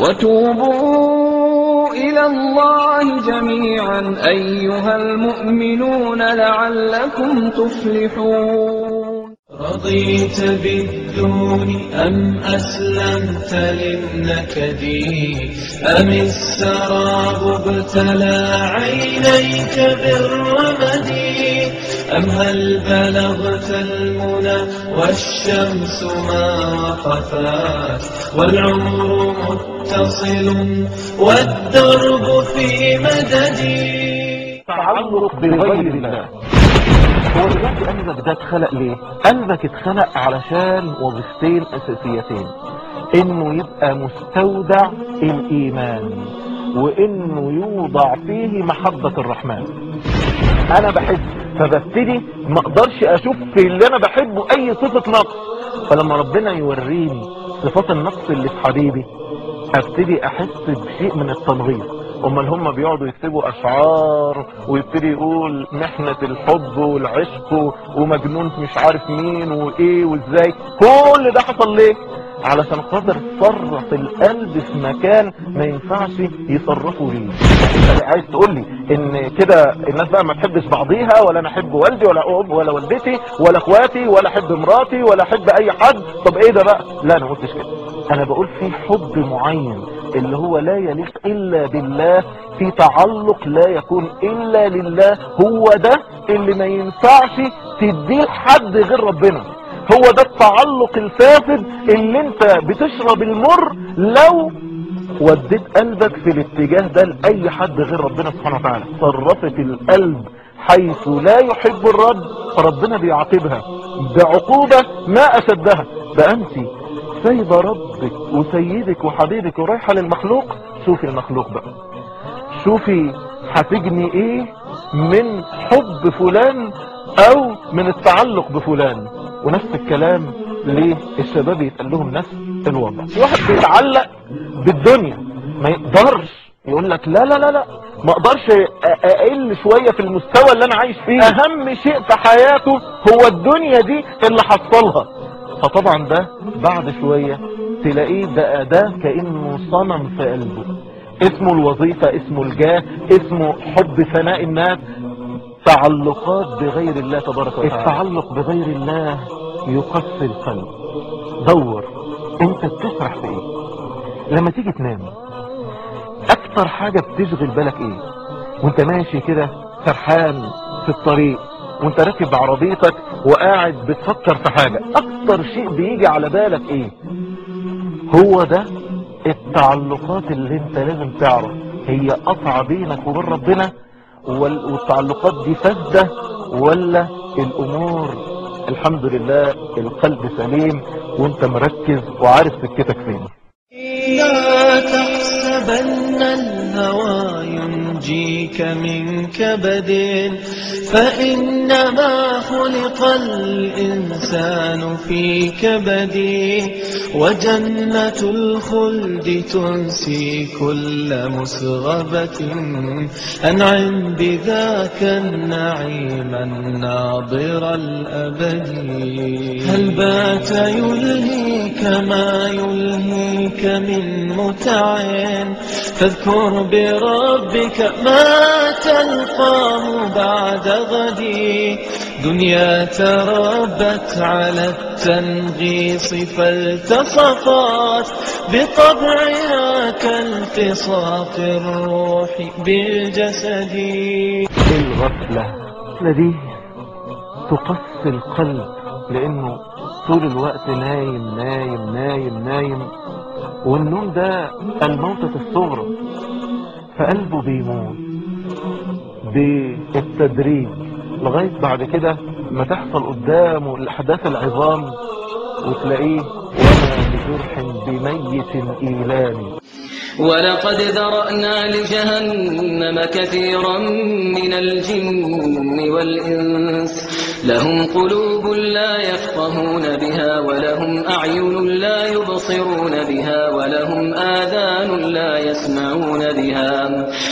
وتوبوا إلى الله جميعا أيها المؤمنون لعلكم تفلحون رضيت بالدون أم أسلمت للنكد أم السراب ابتلى عينيك بالرمد أم هل بلغت المنى والشمس ما وقفت والعمر متصل والدرب في مددي تعلق بغير الله هو دلوقتي قلبك ده اتخلق ليه قلبك اتخلق علشان وظيفتين اساسيتين انه يبقى مستودع الايمان وانه يوضع فيه محبة الرحمن انا بحب فببتدي ما اقدرش اشوف في اللي انا بحبه اي صفة نقص فلما ربنا يوريني صفات النقص اللي في حبيبي ابتدي احس بشيء من التنغيص امال هم بيقعدوا يكتبوا اشعار ويبتدي يقول محنة الحب والعشق ومجنون مش عارف مين وايه وازاي كل ده حصل ليه علشان خاطر صرف القلب في مكان ما ينفعش يصرفوا ليه انت عايز تقول لي ان كده الناس بقى ما تحبش بعضيها ولا انا احب والدي ولا ام ولا والدتي ولا اخواتي ولا احب مراتي ولا احب اي حد طب ايه ده بقى لا انا ما قلتش كده انا بقول في حب معين اللي هو لا يليق الا بالله في تعلق لا يكون الا لله هو ده اللي ما ينفعش تديه لحد غير ربنا هو ده التعلق الفاسد اللي انت بتشرب المر لو وديت قلبك في الاتجاه ده لأي حد غير ربنا سبحانه وتعالى صرفت القلب حيث لا يحب الرب فربنا بيعاقبها بعقوبة ما أشدها ده أنت سايبة ربك وسيدك وحبيبك ورايحة للمخلوق شوفي المخلوق بقى شوفي هتجني ايه من حب فلان او من التعلق بفلان ونفس الكلام ليه الشباب يتقال لهم نفس الوضع في واحد بيتعلق بالدنيا ما يقدرش يقول لك لا لا لا لا ما اقدرش اقل شوية في المستوى اللي انا عايش فيه اهم شيء في حياته هو الدنيا دي اللي حصلها فطبعا ده بعد شوية تلاقيه ده ده كأنه صنم في قلبه اسمه الوظيفة اسمه الجاه اسمه حب ثناء الناس تعلقات بغير الله تبارك وتعالى التعلق بغير الله يقسي القلب دور انت بتسرح في ايه لما تيجي تنام اكتر حاجة بتشغل بالك ايه وانت ماشي كده سرحان في الطريق وانت راكب عربيتك وقاعد بتفكر في حاجة اكتر شيء بيجي على بالك ايه هو ده التعلقات اللي انت لازم تعرف هي قطعة بينك وبين ربنا وال- والتعلقات دي فاسدة ولا الامور الحمد لله القلب سليم وانت مركز وعارف سكتك فين لا تحسبن الهوى ينجيك من كبد فإنما خلق الإنسان في كبد وجنة الخلد تنسي كل مسغبة أنعم بذاك النعيم الناظر الأبدي هل بات يلهيك ما يلهيك من متع فاذكر بربك ما تلقاه بعد غدي دنيا تربت على التنغيص فالتصقت بطبعها كالتصاق الروح بالجسد الغفلة الغفلة دي تقسي القلب لانه طول الوقت نايم نايم نايم نايم والنوم ده الموتة الصغرى فقلبه بيموت بالتدريج لغاية بعد كده ما تحصل قدامه الأحداث العظام وتلاقيه وما بجرح بميت إيلاني ولقد ذرأنا لجهنم كثيرا من الجن والإنس لهم قلوب لا يفقهون بها ولهم أعين لا يبصرون بها ولهم آذان لا يسمعون بها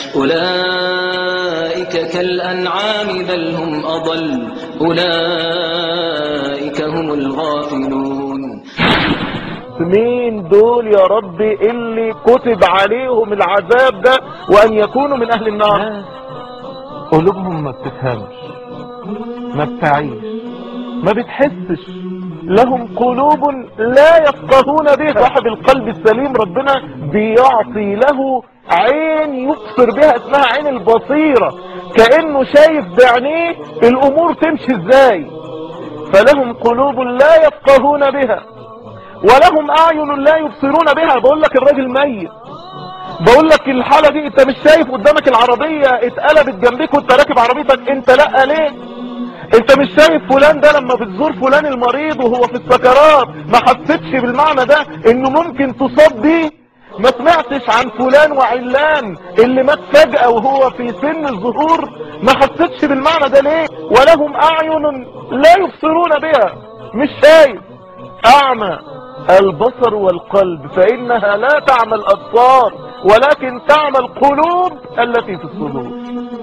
أولئك كالأنعام بل هم أضل أولئك هم الغافلون مين دول يا رب اللي كتب عليهم العذاب ده وان يكونوا من اهل النار قلوبهم ما بتفهمش ما بتعيش ما بتحسش لهم قلوب لا يفقهون بها صاحب القلب السليم ربنا بيعطي له عين يبصر بها اسمها عين البصيرة كأنه شايف بعينيه الامور تمشي ازاي فلهم قلوب لا يفقهون بها ولهم اعين لا يبصرون بها بقول لك الراجل ميت بقول لك الحالة دي انت مش شايف قدامك العربية اتقلبت جنبك وانت راكب عربيتك انت لا ليه انت مش شايف فلان ده لما بتزور فلان المريض وهو في السكرات ما حسيتش بالمعنى ده انه ممكن تصاب بيه ما سمعتش عن فلان وعلان اللي مات فجأة وهو في سن الظهور ما حسيتش بالمعنى ده ليه ولهم اعين لا يبصرون بها مش شايف اعمى البصر والقلب فانها لا تعمى الابصار ولكن تعمى القلوب التي في الصدور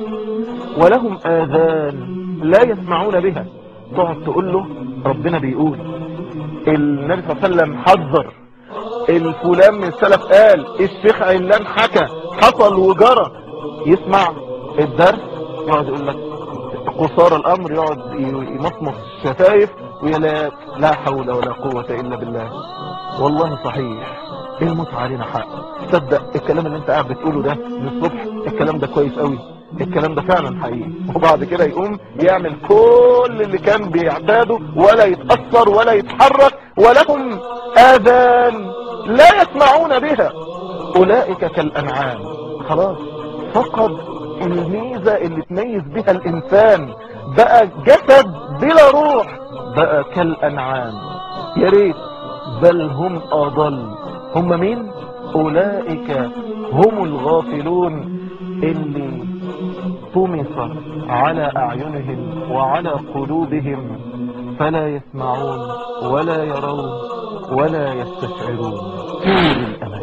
ولهم آذان لا يسمعون بها تقعد تقول له ربنا بيقول النبي صلى الله عليه وسلم حذر الفلان من السلف قال الشيخ علان حكى حصل وجرى يسمع الدرس يقعد يقول لك قصار الامر يقعد يمصمص الشفايف ويا لا لا حول ولا قوة الا بالله والله صحيح الموت علينا حق تصدق الكلام اللي انت قاعد بتقوله ده من الصبح الكلام ده كويس قوي الكلام ده فعلا حقيقي وبعد كده يقوم يعمل كل اللي كان بيعتاده ولا يتأثر ولا يتحرك ولهم آذان لا يسمعون بها أولئك كالأنعام خلاص فقد الميزة اللي تميز بها الإنسان بقى جسد بلا روح بقى كالأنعام يا ريت بل هم أضل هم مين أولئك هم الغافلون اللي طمس على أعينهم وعلى قلوبهم فلا يسمعون ولا يرون ولا يستشعرون طول الأمل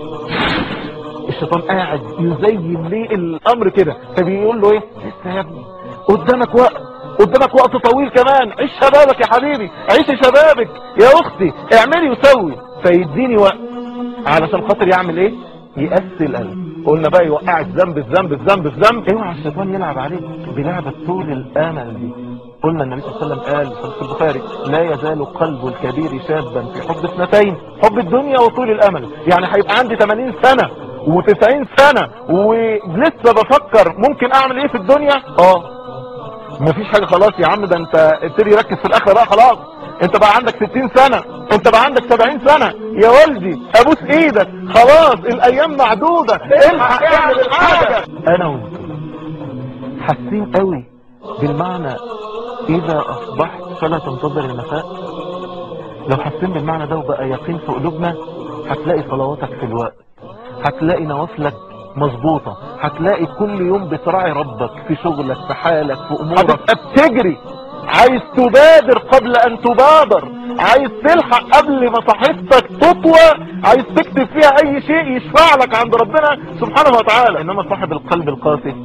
الشيطان قاعد يزين ليه الأمر كده فبيقول له ايه لسه يا ابني قدامك وقت قدامك وقت طويل كمان عيش شبابك يا حبيبي عيش شبابك يا اختي اعملي وسوي فيديني وقت علشان خاطر يعمل ايه يقسي القلب قلنا بقى يوقعك ذنب في ذنب في ذنب في ذنب اوعى الشيطان يلعب عليك بلعبة طول الامل دي قلنا النبي صلى الله عليه وسلم قال في البخاري لا يزال قلب الكبير شابا في حب اثنتين حب الدنيا وطول الامل يعني هيبقى عندي 80 سنة و90 سنة ولسه بفكر ممكن اعمل ايه في الدنيا اه مفيش حاجة خلاص يا عم ده انت ابتدي ركز في الاخرة بقى خلاص انت بقى عندك 60 سنة انت بقى عندك 70 سنة يا والدي ابوس ايدك خلاص الايام معدودة الحق اعمل الحاجة انا وانت حاسين قوي بالمعنى اذا اصبحت فلا تنتظر المساء لو حاسين بالمعنى ده وبقى يقين في قلوبنا هتلاقي صلواتك في الوقت هتلاقي نوافلك مظبوطة هتلاقي كل يوم بتراعي ربك في شغلك في حالك في امورك هتبقى بتجري عايز تبادر قبل ان تبادر عايز تلحق قبل ما صحيفتك تطوى عايز تكتب فيها اي شيء يشفع لك عند ربنا سبحانه وتعالى انما صاحب القلب القاسي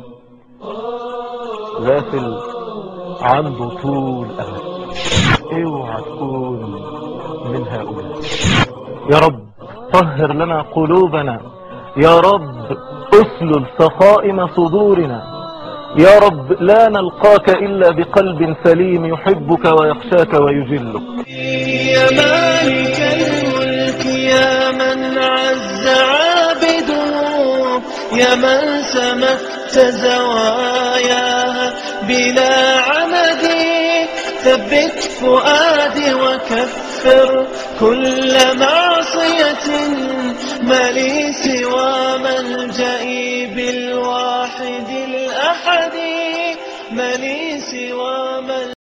غافل عنده طول امل اوعى تكون من هؤلاء يا رب طهر لنا قلوبنا يا رب اسلل سخائم صدورنا يا رب لا نلقاك إلا بقلب سليم يحبك ويخشاك ويجلك يا مالك الملك يا من عز عابده يا من سمت زواياها بلا عمد ثبت فؤادي وكفر كل معصية ما لي سوى ملجئي بالواحد الأحد ما لي سوى ملجئي